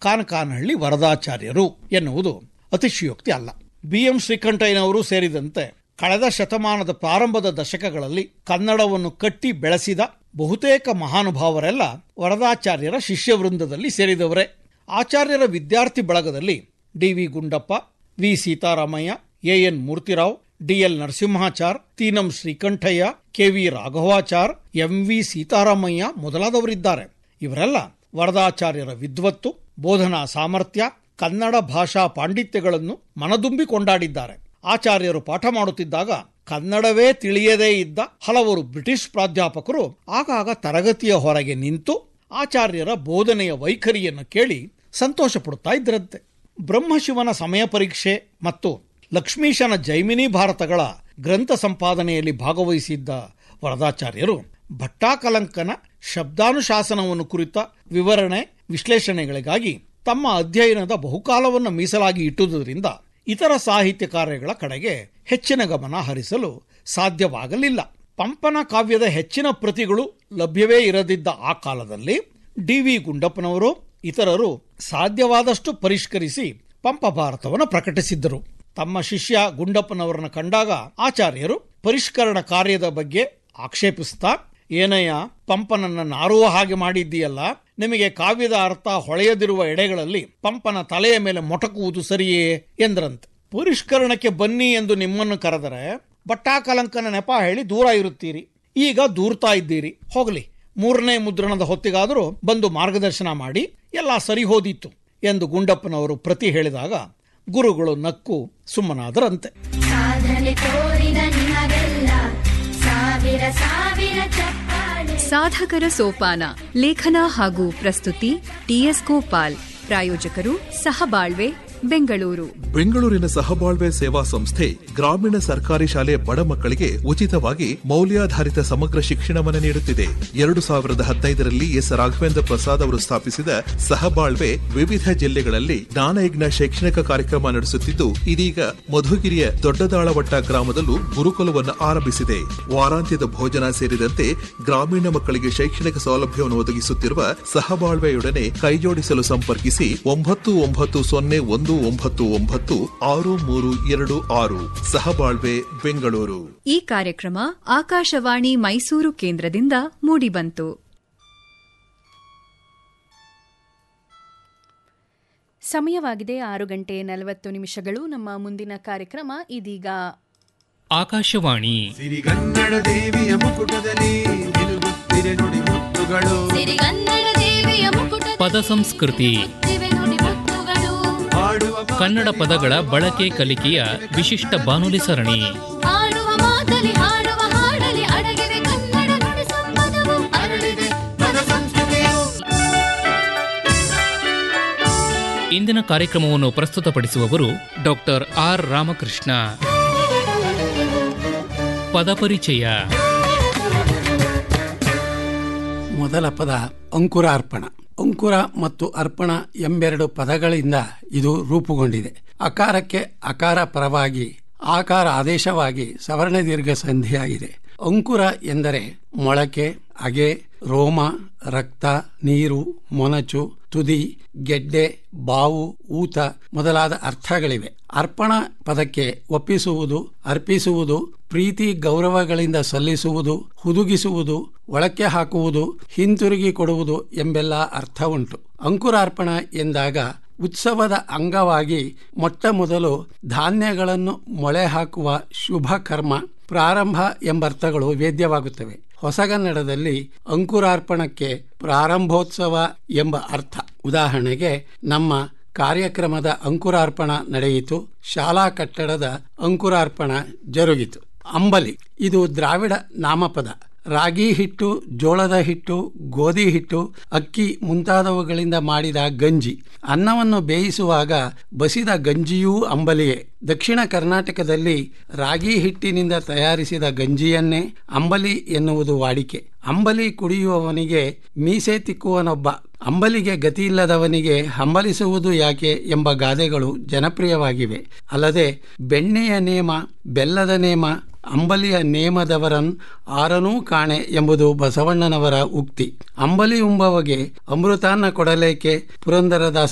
ಕಾನಕಾನಹಳ್ಳಿ ವರದಾಚಾರ್ಯರು ಎನ್ನುವುದು ಅತಿಶಯೋಕ್ತಿ ಅಲ್ಲ B M ಶ್ರೀಕಂಠಯ್ಯನವರು ಸೇರಿದಂತೆ ಕಳೆದ ಶತಮಾನದ ಪ್ರಾರಂಭದ ದಶಕಗಳಲ್ಲಿ ಕನ್ನಡವನ್ನು ಕಟ್ಟಿ ಬೆಳೆಸಿದ ಬಹುತೇಕ ಮಹಾನುಭಾವರೆಲ್ಲ ವರದಾಚಾರ್ಯರ ಶಿಷ್ಯವೃಂದದಲ್ಲಿ ಸೇರಿದವರೇ ಆಚಾರ್ಯರ ವಿದ್ಯಾರ್ಥಿ ಬಳಗದಲ್ಲಿ D V Gundappa V Sitaramaiah AN Murthirao DL Narasimhachar Tinam Srikantaiah KV Raghavachar MV Sitaramaiah ಮೊದಲಾದವರಿದ್ದಾರೆ ಇವರೆಲ್ಲ ವರದಾಚಾರ್ಯರ ವಿದ್ವತ್ತು ಬೋಧನಾ ಸಾಮರ್ಥ್ಯ ಕನ್ನಡ ಭಾಷಾ ಪಾಂಡಿತ್ಯಗಳನ್ನು ಮನದುಂಬಿ ಕೊಂಡಾಡಿದ್ದಾರೆ ಆಚಾರ್ಯರು ಪಾಠ ಮಾಡುತ್ತಿದ್ದಾಗ ಕನ್ನಡವೇ ತಿಳಿಯದೇ ಇದ್ದ ಹಲವರು ಬ್ರಿಟಿಷ್ ಪ್ರಾಧ್ಯಾಪಕರು ಆಗಾಗ ತರಗತಿಯ ಹೊರಗೆ ನಿಂತು ಆಚಾರ್ಯರ ಬೋಧನೆಯ ವೈಖರಿಯನ್ನು ಕೇಳಿ ಸಂತೋಷ ಪಡುತ್ತಾ ಇದ್ರಂತೆ ಬ್ರಹ್ಮಶಿವನ ಸಮಯ ಪರೀಕ್ಷೆ ಮತ್ತು ಲಕ್ಷ್ಮೀಶನ ಜೈಮಿನಿ ಭಾರತಗಳ ಗ್ರಂಥ ಸಂಪಾದನೆಯಲ್ಲಿ ಭಾಗವಹಿಸಿದ್ದ ವರದಾಚಾರ್ಯರು ಭಟ್ಟಾಕಲಂಕನ ಶಬ್ದಾನುಶಾಸನವನ್ನು ಕುರಿತ ವಿವರಣೆ ವಿಶ್ಲೇಷಣೆಗಳಿಗಾಗಿ ತಮ್ಮ ಅಧ್ಯಯನದ ಬಹುಕಾಲವನ್ನು ಮೀಸಲಾಗಿ ಇಟ್ಟುದರಿಂದ ಇತರ ಸಾಹಿತ್ಯ ಕಾರ್ಯಗಳ ಕಡೆಗೆ ಹೆಚ್ಚಿನ ಗಮನ ಹರಿಸಲು ಸಾಧ್ಯವಾಗಲಿಲ್ಲ ಪಂಪನ ಕಾವ್ಯದ ಹೆಚ್ಚಿನ ಪ್ರತಿಗಳು ಲಭ್ಯವೇ ಇರದಿದ್ದ ಆ ಕಾಲದಲ್ಲಿ ಡಿ ವಿ ಗುಂಡಪ್ಪನವರು ಇತರರು ಸಾಧ್ಯವಾದಷ್ಟು ಪರಿಷ್ಕರಿಸಿ ಪಂಪ ಭಾರತವನ್ನು ಪ್ರಕಟಿಸಿದ್ದರು ತಮ್ಮ ಶಿಷ್ಯ ಗುಂಡಪ್ಪನವರನ್ನು ಕಂಡಾಗ ಆಚಾರ್ಯರು ಪರಿಷ್ಕರಣ ಕಾರ್ಯದ ಬಗ್ಗೆ ಆಕ್ಷೇಪಿಸ್ತಾ ಏನಯ್ಯ ಪಂಪನನ್ನ ನಾರುವ ಹಾಗೆ ಮಾಡಿದ್ದೀಯಲ್ಲ ನಿಮಗೆ ಕಾವ್ಯದ ಅರ್ಥ ಹೊಳೆಯದಿರುವ ಎಡೆಗಳಲ್ಲಿ ಪಂಪನ ತಲೆಯ ಮೇಲೆ ಮೊಟಕುವುದು ಸರಿಯೇ ಎಂದ್ರಂತೆ ಪರಿಷ್ಕರಣಕ್ಕೆ ಬನ್ನಿ ಎಂದು ನಿಮ್ಮನ್ನು ಕರೆದರೆ ಬಟ್ಟಾಕಲಂಕನ ನೆಪ ಹೇಳಿ ದೂರ ಇರುತ್ತೀರಿ ಈಗ ದೂರ್ತಾ ಇದ್ದೀರಿ ಹೋಗಲಿ ಮೂರನೇ ಮುದ್ರಣದ ಹೊತ್ತಿಗಾದರೂ ಬಂದು ಮಾರ್ಗದರ್ಶನ ಮಾಡಿ ಎಲ್ಲ ಸರಿ ಹೋದೀತು ಎಂದು ಗುಂಡಪ್ಪನವರು ಪ್ರತಿ ಹೇಳಿದಾಗ ಗುರುಗಳು ನಕ್ಕು ಸುಮ್ಮನಾದರಂತೆ ಸಾಧನೆ ತೋರಿದ ನಿಮಗೆಲ್ಲ ಸಾವಿರ ಸಾವಿರ ಚಪ್ಪಾಳೆ ಸಾಧಕರ ಸೋಪಾನ ಲೇಖನ ಹಾಗೂ ಪ್ರಸ್ತುತಿ ಟಿಎಸ್ ಗೋಪಾಲ್ ಪ್ರಾಯೋಜಕರು ಸಹಬಾಳ್ವೆ ಬೆಂಗಳೂರು ಬೆಂಗಳೂರಿನ ಸಹಬಾಳ್ವೆ ಸೇವಾ ಸಂಸ್ಥೆ ಗ್ರಾಮೀಣ ಸರ್ಕಾರಿ ಶಾಲೆ ಬಡ ಮಕ್ಕಳಿಗೆ ಉಚಿತವಾಗಿ ಮೌಲ್ಯಾಧಾರಿತ ಸಮಗ್ರ ಶಿಕ್ಷಣವನ್ನು ನೀಡುತ್ತಿದೆ ಎರಡು ಸಾವಿರದ ಹದಿನೈದರಲ್ಲಿ ಎಸ್ ರಾಘವೇಂದ್ರ ಪ್ರಸಾದ್ ಅವರು ಸ್ಥಾಪಿಸಿದ ಸಹಬಾಳ್ವೆ ವಿವಿಧ ಜಿಲ್ಲೆಗಳಲ್ಲಿ ಜ್ಞಾನಯಜ್ಞ ಶೈಕ್ಷಣಿಕ ಕಾರ್ಯಕ್ರಮ ನಡೆಸುತ್ತಿದ್ದು ಇದೀಗ ಮಧುಗಿರಿಯ ದೊಡ್ಡದಾಳವಟ್ಟ ಗ್ರಾಮದಲ್ಲೂ ಗುರುಕುಲವನ್ನು ಆರಂಭಿಸಿದೆ ವಾರಾಂತ್ಯದ ಭೋಜನ ಸೇರಿದಂತೆ ಗ್ರಾಮೀಣ ಮಕ್ಕಳಿಗೆ ಶೈಕ್ಷಣಿಕ ಸೌಲಭ್ಯವನ್ನು ಒದಗಿಸುತ್ತಿರುವ ಸಹಬಾಳ್ವೆಯೊಡನೆ ಕೈಜೋಡಿಸಲು ಸಂಪರ್ಕಿಸಿ ಒಂಬತ್ತು ಒಂಬತ್ತು ಸೊನ್ನೆ ಒಂದು ಒಂಬತ್ತು ಒಂಬತ್ತು ಆರು ಮೂರು ಎರಡು ಆರು ಸಹಬಾಳ್ವೆ ಬೆಂಗಳೂರು ಈ ಕಾರ್ಯಕ್ರಮ ಆಕಾಶವಾಣಿ ಮೈಸೂರು ಕೇಂದ್ರದಿಂದ ಮೂಡಿಬಂತು ಸಮಯವಾಗಿದೆ ಆರು ಗಂಟೆ ನಲವತ್ತು ನಿಮಿಷಗಳು ನಮ್ಮ ಮುಂದಿನ ಕಾರ್ಯಕ್ರಮ ಇದೀಗ ಆಕಾಶವಾಣಿ ಸಿರಿಗನ್ನಡ ದೇವಿಯ ಮುಕುಟದಲ್ಲಿ ನಿಲುಗುತ್ತಿರೆ ನುಡಿ ಮುತ್ತುಗಳು ಸಿರಿಗನ್ನಡ ದೇವಿಯ ಮುಕುಟ ಪದ ಸಂಸ್ಕೃತಿ ದಿವೆ ನುಡಿ ಮುತ್ತುಗಳು ಹಾಡುವ ಕನ್ನಡ ಪದಗಳ ಬಳಕೆ ಕಲಿಕೆಯ ವಿಶಿಷ್ಟ ಬಾನುಲಿ ಸರಣಿ ಹಾಡುವ ಮಾತಲಿ ಹಾಡುವ ಹಾಡಲಿ ಅಡಗಿವೆ ಕನ್ನಡ ನುಡಿ ಸಂಪದವು ಅರಳಿದೆ ಪದ ಸಂಸ್ಕೃತಿಯು ಇಂದಿನ ಕಾರ್ಯಕ್ರಮವನ್ನು ಪ್ರಸ್ತುತಪಡಿಸುವವರು ಡಾಕ್ಟರ್ ಆರ್ ರಾಮಕೃಷ್ಣ ಪದಪರಿಚಯ ಮೊದಲ ಪದ ಅಂಕುರಾರ್ಪಣ ಅಂಕುರ ಮತ್ತು ಅರ್ಪಣ ಎಂಬೆರಡು ಪದಗಳಿಂದ ಇದು ರೂಪುಗೊಂಡಿದೆ ಅಕಾರಕ್ಕೆ ಅಕಾರ ಪರವಾಗಿ ಆಕಾರ ಆದೇಶವಾಗಿ ಸವರ್ಣ ದೀರ್ಘ ಸಂಧಿಯಾಗಿದೆ ಅಂಕುರ ಎಂದರೆ ಮೊಳಕೆ ಅಗೆ ರೋಮ ರಕ್ತ ನೀರು ಮೊನಚು ತುದಿ ಗೆಡ್ಡೆ ಬಾವು ಊತ ಮೊದಲಾದ ಅರ್ಥಗಳಿವೆ ಅರ್ಪಣ ಪದಕ್ಕೆ ಒಪ್ಪಿಸುವುದು ಅರ್ಪಿಸುವುದು ಪ್ರೀತಿ ಗೌರವಗಳಿಂದ ಸಲ್ಲಿಸುವುದು ಹುದುಗಿಸುವುದು ಒಳಕ್ಕೆ ಹಾಕುವುದು ಹಿಂತಿರುಗಿ ಕೊಡುವುದು ಎಂಬೆಲ್ಲ ಅರ್ಥ ಉಂಟು ಅಂಕುರಾರ್ಪಣ ಎಂದಾಗ ಉತ್ಸವದ ಅಂಗವಾಗಿ ಮೊಟ್ಟ ಮೊದಲು ಧಾನ್ಯಗಳನ್ನು ಮೊಳೆ ಹಾಕುವ ಶುಭ ಕರ್ಮ ಪ್ರಾರಂಭ ಎಂಬರ್ಥಗಳು ವೇದ್ಯವಾಗುತ್ತವೆ ಹೊಸಗನ್ನಡದಲ್ಲಿ ಅಂಕುರಾರ್ಪಣಕ್ಕೆ ಪ್ರಾರಂಭೋತ್ಸವ ಎಂಬ ಅರ್ಥ ಉದಾಹರಣೆಗೆ ನಮ್ಮ ಕಾರ್ಯಕ್ರಮದ ಅಂಕುರಾರ್ಪಣ ನಡೆಯಿತು ಶಾಲಾ ಕಟ್ಟಡದ ಅಂಕುರಾರ್ಪಣ ಜರುಗಿತು ಅಂಬಲಿ ಇದು ದ್ರಾವಿಡ ನಾಮಪದ ರಾಗಿ ಹಿಟ್ಟು ಜೋಳದ ಹಿಟ್ಟು ಗೋಧಿ ಹಿಟ್ಟು ಅಕ್ಕಿ ಮುಂತಾದವುಗಳಿಂದ ಮಾಡಿದ ಗಂಜಿ ಅನ್ನವನ್ನು ಬೇಯಿಸುವಾಗ ಬಸಿದ ಗಂಜಿಯೂ ಅಂಬಲಿಯೇ ದಕ್ಷಿಣ ಕರ್ನಾಟಕದಲ್ಲಿ ರಾಗಿ ಹಿಟ್ಟಿನಿಂದ ತಯಾರಿಸಿದ ಗಂಜಿಯನ್ನೇ ಅಂಬಲಿ ಎನ್ನುವುದು ವಾಡಿಕೆ ಅಂಬಲಿ ಕುಡಿಯುವವನಿಗೆ ಮೀಸೆ ತಿಕ್ಕುವನೊಬ್ಬ ಅಂಬಲಿಗೆ ಗತಿಯಿಲ್ಲದವನಿಗೆ ಹಂಬಲಿಸುವುದು ಯಾಕೆ ಎಂಬ ಗಾದೆಗಳು ಜನಪ್ರಿಯವಾಗಿವೆ ಅಲ್ಲದೆ ಬೆಣ್ಣೆಯ ನೇಮ ಬೆಲ್ಲದ ನೇಮ ಅಂಬಲಿಯ ನೇಮದವರನ್ ಆರನೂ ಕಾಣೆ ಎಂಬುದು ಬಸವಣ್ಣನವರ ಉಕ್ತಿ ಅಂಬಲಿ ಉಂಬವಗೆ ಅಮೃತಾನ್ನ ಕೊಡಲೇಕೆ ಪುರಂದರದಾಸ